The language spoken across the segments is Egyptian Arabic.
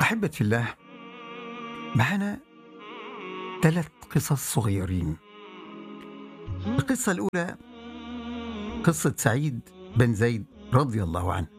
أحبة الله معنا ثلاث قصص صغيرين القصة الأولى قصة سعيد بن زيد رضي الله عنه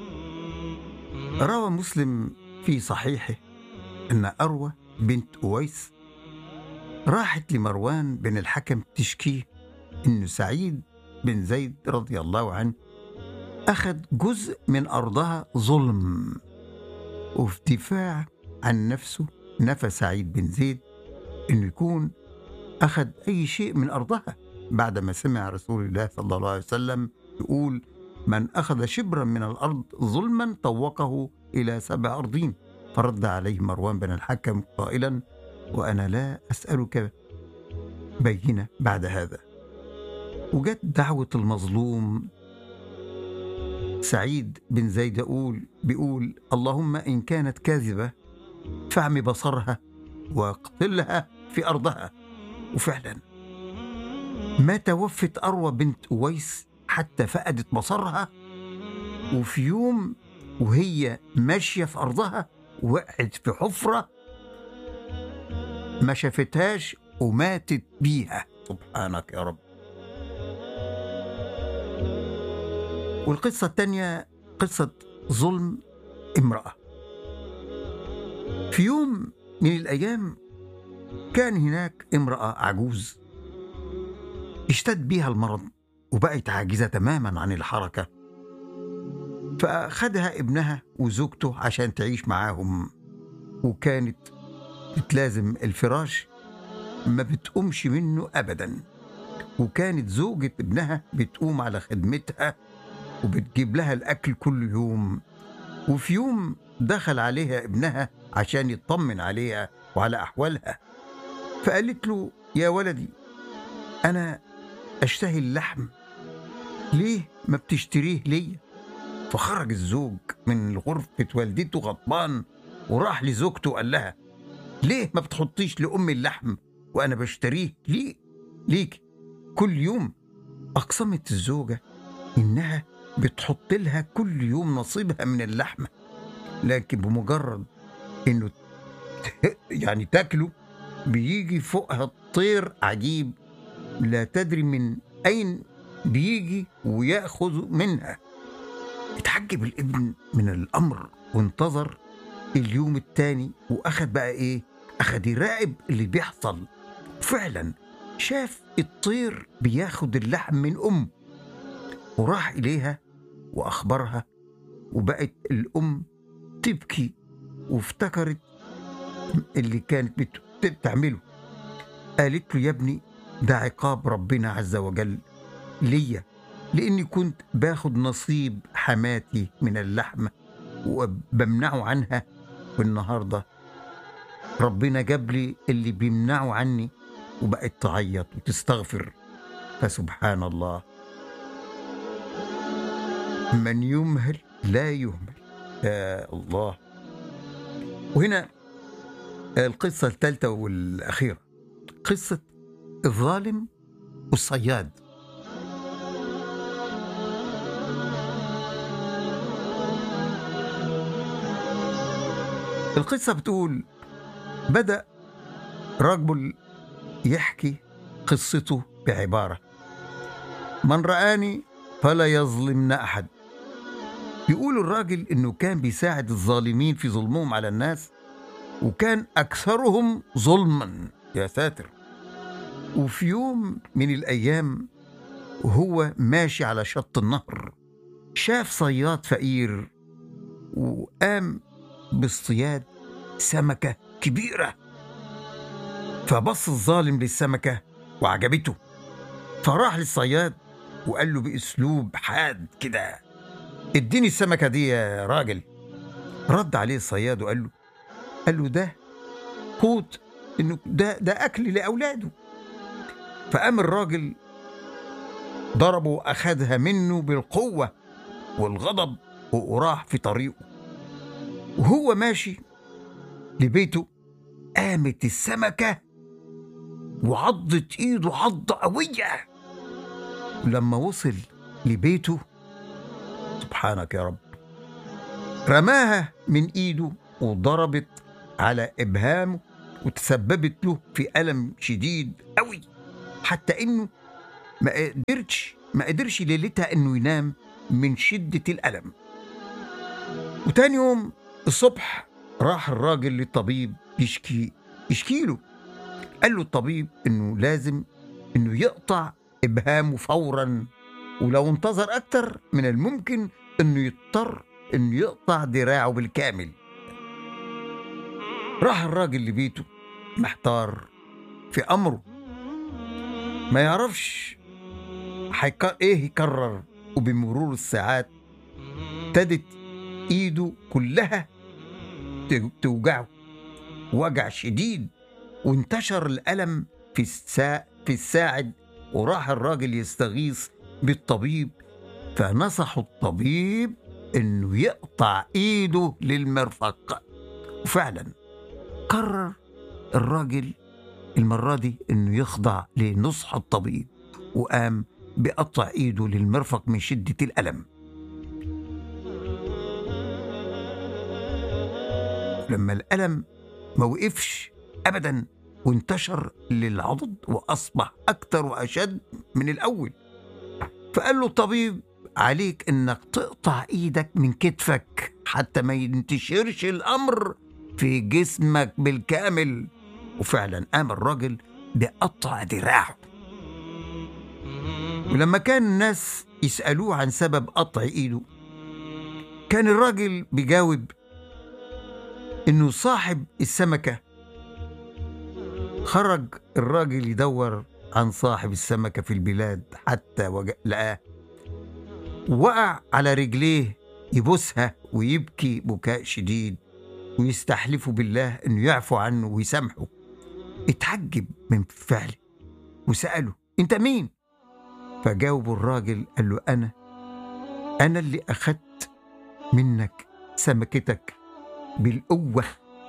روى مسلم في صحيحه أن أروى بنت أويس راحت لمروان بن الحكم تشكيه أن سعيد بن زيد رضي الله عنه أخذ جزء من أرضها ظلم وفي دفاع عن نفسه نفى سعيد بن زيد انه يكون اخذ اي شيء من ارضها بعدما سمع رسول الله صلى الله عليه وسلم يقول من اخذ شبرا من الارض ظلما طوقه الى سبع ارضين فرد عليه مروان بن الحكم قائلا وانا لا اسالك بينه بعد هذا وجت دعوه المظلوم سعيد بن زيد يقول بيقول اللهم إن كانت كاذبة فاعم بصرها واقتلها في أرضها وفعلا ما توفت أروى بنت أويس حتى فقدت بصرها وفي يوم وهي ماشية في أرضها وقعت في حفرة ما شافتهاش وماتت بيها سبحانك يا رب والقصة الثانية قصة ظلم امرأة في يوم من الأيام كان هناك امرأة عجوز اشتد بيها المرض وبقت عاجزة تماما عن الحركة فأخدها ابنها وزوجته عشان تعيش معاهم وكانت بتلازم الفراش ما بتقومش منه أبدا وكانت زوجة ابنها بتقوم على خدمتها وبتجيب لها الأكل كل يوم وفي يوم دخل عليها ابنها عشان يطمن عليها وعلى أحوالها فقالت له يا ولدي أنا أشتهي اللحم ليه ما بتشتريه ليا فخرج الزوج من غرفة والدته غضبان وراح لزوجته وقال لها ليه ما بتحطيش لأمي اللحم وأنا بشتريه ليه ليك كل يوم أقسمت الزوجة إنها بتحط لها كل يوم نصيبها من اللحمة لكن بمجرد إنه يعني تاكله بيجي فوقها الطير عجيب لا تدري من أين بيجي ويأخذ منها اتعجب الابن من الأمر وانتظر اليوم التاني وأخد بقى إيه أخد يراقب اللي بيحصل فعلا شاف الطير بياخد اللحم من أم وراح إليها وأخبرها وبقت الأم تبكي وافتكرت اللي كانت بت- بتعمله قالت له يا ابني ده عقاب ربنا عز وجل ليا لاني كنت باخد نصيب حماتي من اللحمه وبمنعه عنها والنهارده ربنا جاب لي اللي بيمنعه عني وبقت تعيط وتستغفر فسبحان الله من يمهل لا يهمل يا الله وهنا القصة الثالثة والأخيرة قصة الظالم والصياد القصة بتقول بدأ رجل يحكي قصته بعبارة من رآني فلا يظلمن أحد يقول الراجل إنه كان بيساعد الظالمين في ظلمهم على الناس وكان أكثرهم ظلما يا ساتر وفي يوم من الأيام وهو ماشي على شط النهر شاف صياد فقير وقام باصطياد سمكة كبيرة فبص الظالم للسمكة وعجبته فراح للصياد وقال له بأسلوب حاد كده اديني السمكة دي يا راجل رد عليه الصياد وقال له قال له ده قوت انه ده ده اكل لاولاده فقام الراجل ضربه واخدها منه بالقوه والغضب وراح في طريقه وهو ماشي لبيته قامت السمكه وعضت ايده عضه قويه لما وصل لبيته سبحانك يا رب رماها من ايده وضربت على إبهامه وتسببت له في ألم شديد قوي حتى إنه ما قدرش ما قدرش ليلتها إنه ينام من شدة الألم وتاني يوم الصبح راح الراجل للطبيب يشكي يشكي له قال له الطبيب إنه لازم إنه يقطع إبهامه فورا ولو انتظر أكتر من الممكن إنه يضطر إنه يقطع دراعه بالكامل راح الراجل لبيته محتار في أمره ما يعرفش حيك... إيه يكرر وبمرور الساعات ابتدت إيده كلها ت- توجعه وجع شديد وانتشر الألم في السا... في الساعد وراح الراجل يستغيث بالطبيب فنصحه الطبيب انه يقطع ايده للمرفق وفعلا قرر الراجل المرة دي انه يخضع لنصح الطبيب وقام بقطع ايده للمرفق من شدة الألم لما الألم ما وقفش أبدا وانتشر للعضد وأصبح أكثر وأشد من الأول فقال له الطبيب عليك إنك تقطع إيدك من كتفك حتى ما ينتشرش الأمر في جسمك بالكامل وفعلا قام الراجل بقطع دراعه ولما كان الناس يسألوه عن سبب قطع إيده كان الراجل بيجاوب إنه صاحب السمكة خرج الراجل يدور عن صاحب السمكة في البلاد حتى وج- لقاه وقع على رجليه يبوسها ويبكي بكاء شديد ويستحلف بالله انه يعفو عنه ويسامحه اتعجب من فعله وسأله انت مين فجاوب الراجل قال له انا انا اللي اخدت منك سمكتك بالقوة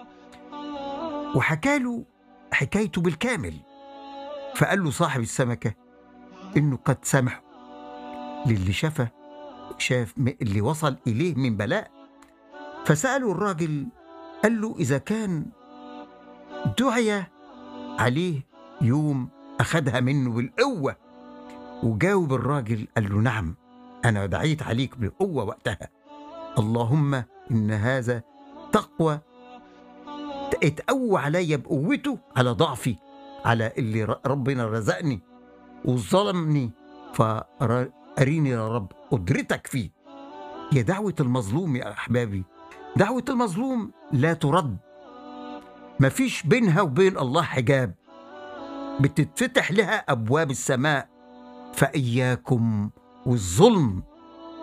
وحكى له حكايته بالكامل فقال له صاحب السمكة إنه قد سمح للي شافه شاف م- اللي وصل إليه من بلاء فسأله الراجل قال له إذا كان دعي عليه يوم أخدها منه بالقوة وجاوب الراجل قال له نعم أنا دعيت عليك بالقوة وقتها اللهم إن هذا تقوى اتقوى عليا بقوته على ضعفي على اللي ر- ربنا رزقني وظلمني فأريني يا رب قدرتك فيه هي دعوة المظلوم يا أحبابي دعوة المظلوم لا ترد مفيش بينها وبين الله حجاب بتتفتح لها أبواب السماء فإياكم والظلم